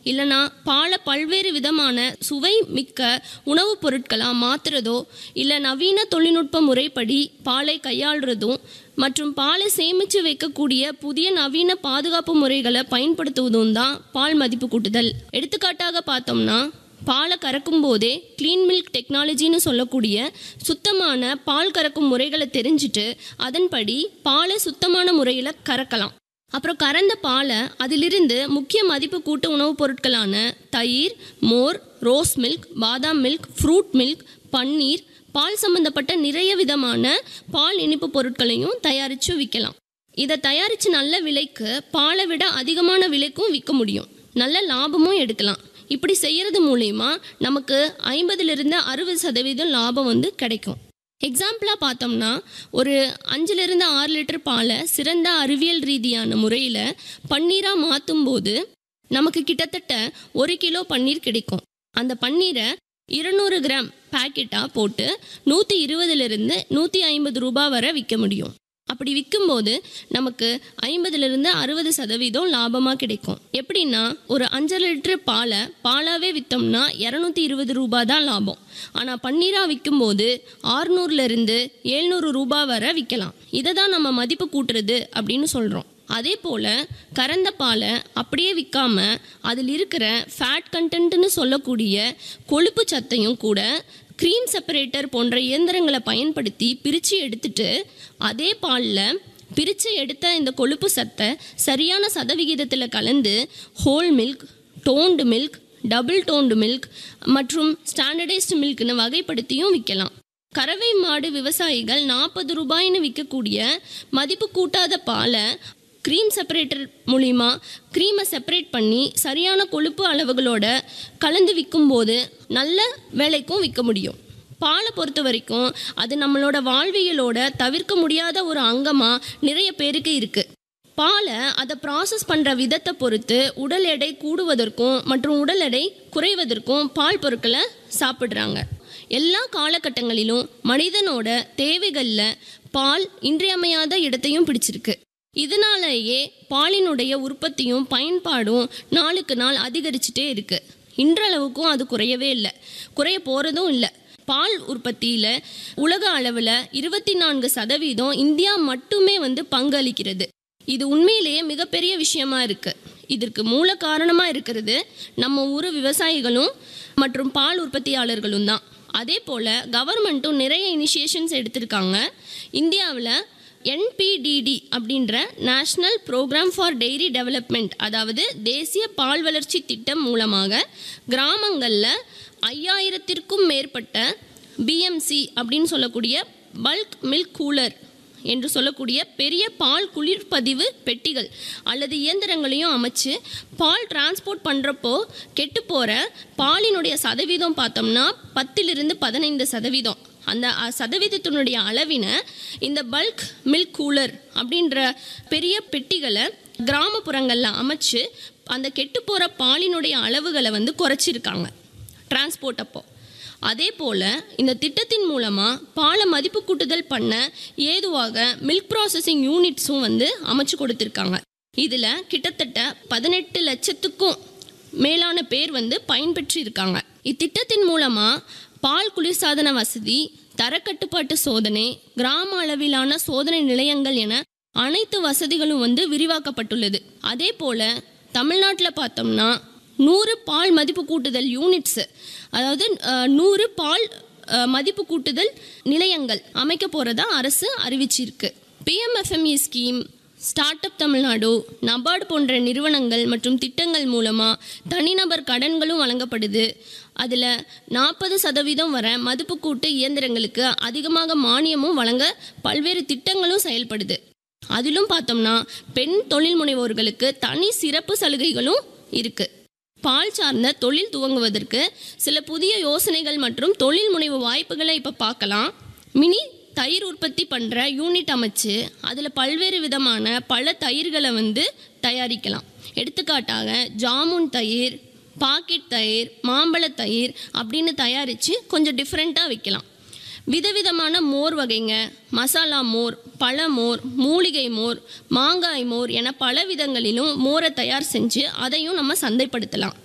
இல்லைனா பாலை பல்வேறு விதமான சுவை மிக்க உணவுப் பொருட்களாக மாற்றுறதோ இல்லை நவீன தொழில்நுட்ப முறைப்படி பாலை கையாளுறதும் மற்றும் பாலை சேமித்து வைக்கக்கூடிய புதிய நவீன பாதுகாப்பு முறைகளை பயன்படுத்துவதும் தான் பால் மதிப்பு கூட்டுதல் எடுத்துக்காட்டாக பார்த்தோம்னா பாலை கறக்கும் போதே க்ளீன் மில்க் டெக்னாலஜின்னு சொல்லக்கூடிய சுத்தமான பால் கறக்கும் முறைகளை தெரிஞ்சுட்டு அதன்படி பாலை சுத்தமான முறையில் கறக்கலாம் அப்புறம் கறந்த பாலை அதிலிருந்து முக்கிய மதிப்பு கூட்டு உணவுப் பொருட்களான தயிர் மோர் rose milk badam milk fruit milk paneer பால் சம்பந்தப்பட்ட நிறைய விதமான பால் இனிப்பு பொருட்களையும் தயாரித்து விற்கலாம் இதை தயாரித்து நல்ல விலைக்கு பாலை விட அதிகமான விலைக்கும் விற்க முடியும் நல்ல லாபமும் எடுக்கலாம் இப்படி செய்யறது மூலயமா நமக்கு ஐம்பதுலேருந்து அறுபது சதவீதம் லாபம் வந்து கிடைக்கும் எக்ஸாம்பிளாக பார்த்தோம்னா ஒரு அஞ்சுலேருந்து ஆறு லிட்டர் பாலை சிறந்த அறிவியல் ரீதியான முறையில் பன்னீராக மாற்றும் போது நமக்கு கிட்டத்தட்ட ஒரு கிலோ பன்னீர் கிடைக்கும் அந்த பன்னீரை இருநூறு கிராம் பேக்கெட்டாக போட்டு நூற்றி இருபதுலேருந்து நூற்றி ஐம்பது ரூபாய் வரை விற்க முடியும் அப்படி விற்கும்போது நமக்கு ஐம்பதுலேருந்து அறுபது சதவீதம் லாபமாக கிடைக்கும் எப்படின்னா ஒரு அஞ்சரை லிட்டர் பாலை பாலாவே விற்றோம்னா இரநூத்தி இருபது ரூபாய் தான் லாபம் ஆனால் பன்னீராக விற்கும்போது ஆறுநூறுலேருந்து எழுநூறு ரூபாய் வரை விற்கலாம் இதை தான் நம்ம மதிப்பு கூட்டுறது அப்படின்னு சொல்கிறோம் அதே போல் கறந்த பாலை அப்படியே விற்காம அதில் இருக்கிற ஃபேட் கண்டென்ட்னு சொல்லக்கூடிய கொழுப்பு சத்தையும் கூட க்ரீம் செப்பரேட்டர் போன்ற இயந்திரங்களை பயன்படுத்தி பிரித்து எடுத்துட்டு அதே பாலில் பிரித்து எடுத்த இந்த கொழுப்பு சத்தை சரியான சதவிகிதத்தில் கலந்து whole milk toned milk double toned milk மற்றும் ஸ்டாண்டர்டைஸ்டு மில்க்னு வகைப்படுத்தியும் விற்கலாம் கறவை மாடு விவசாயிகள் நாற்பது ரூபாய்னு விற்கக்கூடிய மதிப்பு கூட்டாத பாலை க்ரீம் செப்பரேட்டர் மூலிமா க்ரீமை செப்பரேட் பண்ணி சரியான கொழுப்பு அளவுகளோட கலந்து விற்கும்போது நல்ல விலைக்கும் விற்க முடியும் பாலை பொறுத்த வரைக்கும் அது நம்மளோட வாழ்வியலோட தவிர்க்க முடியாத ஒரு அங்கமாக நிறைய பேருக்கு இருக்குது பாலை அதை ப்ராசஸ் பண்ணுற விதத்தை பொறுத்து உடல் எடை கூடுவதற்கும் மற்றும் உடல் எடை குறைவதற்கும் பால் பொருட்களை சாப்பிட்றாங்க எல்லா காலகட்டங்களிலும் மனிதனோட தேவைகளில் பால் இன்றியமையாத இடத்தையும் பிடிச்சிருக்கு இதனாலேயே பாலினுடைய உற்பத்தியும் பயன்பாடும் நாளுக்கு நாள் அதிகரிச்சுட்டே இருக்கு இன்றளவுக்கும் அது குறையவே இல்லை குறைய போகிறதும் இல்லை பால் உற்பத்தியில் உலக அளவில் இருபத்தி நான்கு சதவீதம் இந்தியா மட்டுமே வந்து பங்களிக்கிறது இது உண்மையிலேயே மிகப்பெரிய விஷயமா இருக்கு இதற்கு மூல காரணமாக இருக்கிறது நம்ம ஊர் விவசாயிகளும் மற்றும் பால் உற்பத்தியாளர்களும் தான் அதே போல் கவர்மெண்ட்டும் நிறைய இனிஷியேஷன்ஸ் எடுத்திருக்காங்க இந்தியாவில் என்பிடிடி அப்படின்ற national programme for dairy development அதாவது தேசிய பால் வளர்ச்சி திட்டம் மூலமாக கிராமங்களில் ஐயாயிரத்திற்கும் மேற்பட்ட பிஎம்சி அப்படின்னு சொல்லக்கூடிய பல்க் மில்க் கூலர் என்று சொல்லக்கூடிய பெரிய பால் குளிர்பதிவு பெட்டிகள் அல்லது இயந்திரங்களையும் அமைச்சு பால் டிரான்ஸ்போர்ட் பண்ணுறப்போ கெட்டு போகிற பாலினுடைய சதவீதம் பார்த்தோம்னா பத்திலிருந்து பதினைந்து சதவீதம் அந்த அ- சதவீதத்தினுடைய அளவினை இந்த பல்க் மில்க் கூலர் அப்படின்ற பெரிய பெட்டிகளை கிராமப்புறங்களில் அமைச்சு அந்த கெட்டு போகிற பாலினுடைய அளவுகளை வந்து குறைச்சிருக்காங்க டிரான்ஸ்போர்ட் அப்போ அதே போல் இந்த திட்டத்தின் மூலமாக பாலை மதிப்பு கூட்டுதல் பண்ண ஏதுவாக மில்க் ப்ராசஸிங் யூனிட்ஸும் வந்து அமைச்சு கொடுத்துருக்காங்க இதில் கிட்டத்தட்ட பதினெட்டு லட்சத்துக்கும் மேலான பேர் வந்து பயன்பெற்று இருக்காங்க இத்திட்டத்தின் மூலமாக பால் குளிர்சாதன வசதி தரக்கட்டுப்பாட்டு சோதனை கிராம அளவிலான சோதனை நிலையங்கள் என அனைத்து வசதிகளும் வந்து விரிவாக்கப்பட்டுள்ளது அதே போல் தமிழ்நாட்டில் பார்த்தோம்னா நூறு பால் மதிப்பு கூட்டுதல் யூனிட்ஸு அதாவது அஹ், நூறு பால் அஹ், மதிப்பு கூட்டுதல் நிலையங்கள் அமைக்க போகிறதா அரசு அறிவிச்சிருக்கு PMFME scheme start up Tamil Nadu NABARD போன்ற நிறுவனங்கள் மற்றும் திட்டங்கள் மூலமாக தனிநபர் கடன்களும் வழங்கப்படுது அதில் நாற்பது சதவீதம் வர மதிப்புக்கூட்டு இயந்திரங்களுக்கு அதிகமாக மானியமும் வழங்க பல்வேறு திட்டங்களும் செயல்படுது அதிலும் பார்த்தோம்னா பெண் தொழில் முனைவோர்களுக்கு தனி சிறப்பு சலுகைகளும் இருக்கு பால் சார்ந்த தொழில் துவங்குவதற்கு சில புதிய யோசனைகள் மற்றும் தொழில் முனைவு வாய்ப்புகளை இப்போ பார்க்கலாம் மினி தயிர் உற்பத்தி பண்ணுற யூனிட் அமைச்சு அதில் பல்வேறு விதமான பல தயிர்களை வந்து தயாரிக்கலாம் எடுத்துக்காட்டாக ஜாமுன் தயிர் பாக்கெட் தயிர் மாம்பழ தயிர் அப்படின்னு தயாரித்து கொஞ்சம் டிஃப்ரெண்ட்டாக விற்கலாம் விதவிதமான மோர் வகைங்க மசாலா மோர் பழமோர் மூலிகை மோர் மாங்காய் மோர் என பல விதங்களிலும் மோரை தயார் செஞ்சு அதையும் நம்ம சந்தைப்படுத்தலாம்